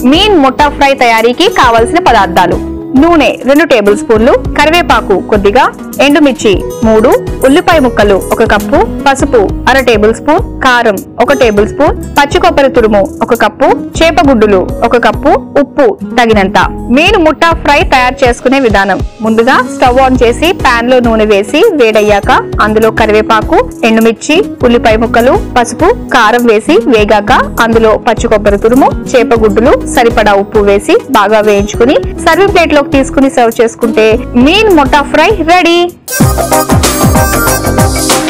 mean ముట్టా fry తయారీకి కావలసిన పదార్థాలు నూనె రెండు టేబుల్ స్పూన్లు కరివేపాకు కొద్దిగా ఎండుమిర్చి మూడు ఉల్లిపాయ ముక్కలు ఒక కప్పు పసుపు అర టేబుల్ స్పూన్ కారం ఒక టేబుల్ స్పూన్ పచ్చి కొబ్బరి తురుము ఒక కప్పు చేపగుడ్డులు ఒక కప్పు ఉప్పు తగినంత మీన్ ముట్టా ఫ్రై తయారు చేసుకునే విధానం ముందుగా స్టవ్ ఆన్ చేసి పాన్ లో నూనె వేసి వేడయ్యాక అందులో కరివేపాకు ఎండుమిర్చి ఉల్లిపాయ ముక్కలు పసుపు కారం వేసి వేగాక అందులో పచ్చి కొబ్బరి తురుము చేపగుడ్డులు సరిపడా ఉప్పు వేసి బాగా వేయించుకుని సర్వింగ్ ప్లేట్ లోకి తీసుకుని సర్వ్ చేసుకుంటే మీన్ మొట్టా ఫ్రై రెడీ